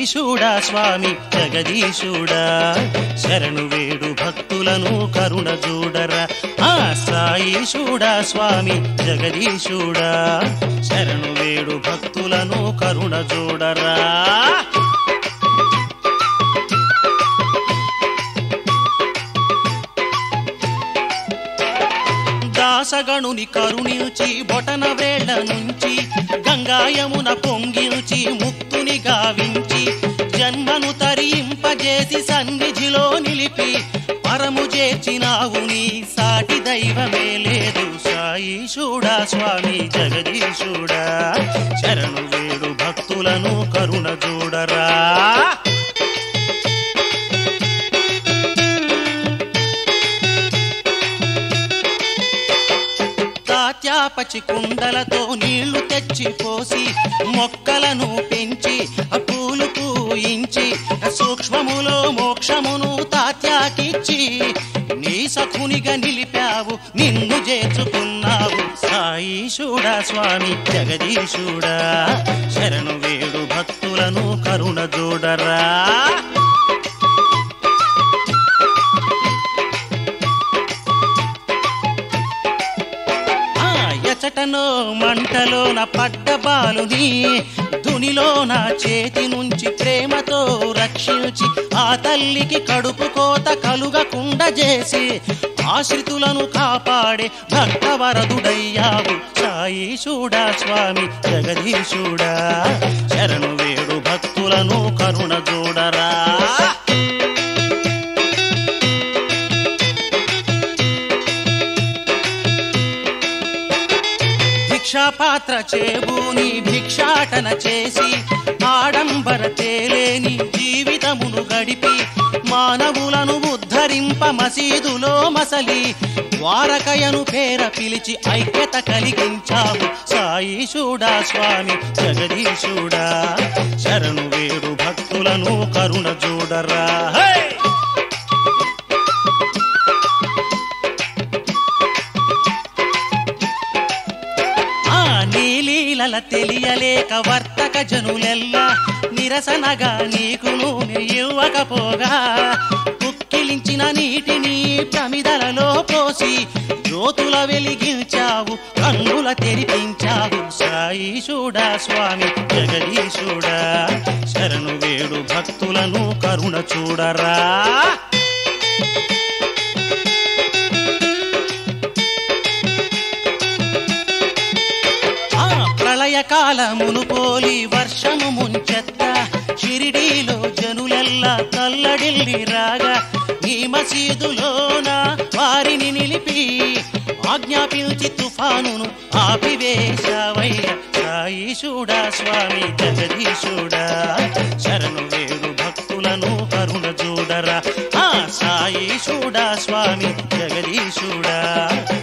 సాయీశుడా స్వామి జగదీశుడా శరణు వేడు భక్తులను కరుణ చూడరా ఆ సాయీశుడా స్వామి జగదీశుడా శరణు వేడు భక్తులను కరుణ చూడరా దాసగణుని కరుణించి బొటన వేళ్ల నుంచి గంగాయమున పొంగించి ముక్తుని గావించి జన్మను తరింపజేసి సన్నిధిలో నిలిపి పరము చేర్చినావు నీ సాటి దైవమే లేదు సాయీశుడా స్వామి జగదీశుడా శరణు వేడు భక్తులను కరుణ చూడరా తాత్యాపచి కుండలతో నీళ్లు తెచ్చి పోసి మొక్కలను పెంచి ఆ పూలు పూయించి ఆ సూక్ష్మములో మోక్షమును తాత్యాకిచ్చి నీ సఖునిగా నిలిపావు నిన్ను చేర్చుకున్నావు సాయీశుడా స్వామి జగదీశుడా శరణు వేడు భక్తులను కరుణ చూడరా ఆ ఎచటనో మంటలోన పడ్డ బాలుని దునిలో నా చేతి నుంచి ప్రేమతో రక్షించి ఆ తల్లికి కడుపు కోత కలుగకుండా చేసి ఆశ్రితులను కాపాడే భక్తవరదుడయ్యావు సాయీశుడా స్వామి జగదీశుడా శరణు వేడు భక్తులను కరుణ చూడరా భిక్షాపాత్ర చేబూని భిక్షాటన చేసి ఆడంబర తేలేని జీవితమును గడిపి మానవులను ఉద్ధరింప మసీదులో మసలి ద్వారకయను పేర పిలిచి ఐక్యత కలిగించావు సాయీశుడా స్వామి జగదీశుడా శరణు వేడు భక్తులను కరుణ చూడరా హే! ఆ నీలీలల తెలియలేక వర్తక జనులెల్లా నిరసనగా నీకు నూనె ఇవ్వకపోగా కుక్కిలించిన నీటిని ప్రమిదలలో పోసి జ్యోతుల వెలిగించావు కన్నుల తెరిపించావు సాయీశుడా స్వామి జగదీశుడా శరణు వేడు భక్తులను కరుణ చూడరా ఆ ప్రళయకాలమును పోలి వర్షము ముంచెత్త షిరిడీలో జనులెల్లా కల్లడిల్లి రాగా నీ మసీదులోన వారిని నిలిపి ఆజ్ఞాపించి తుఫానును ఆపివేశావయ్య సాయీశుడా స్వామి జగదీశుడా శరణు వేడు భక్తులను కరుణ చూడరా ఆ సాయీశుడా స్వామి జగదీశుడా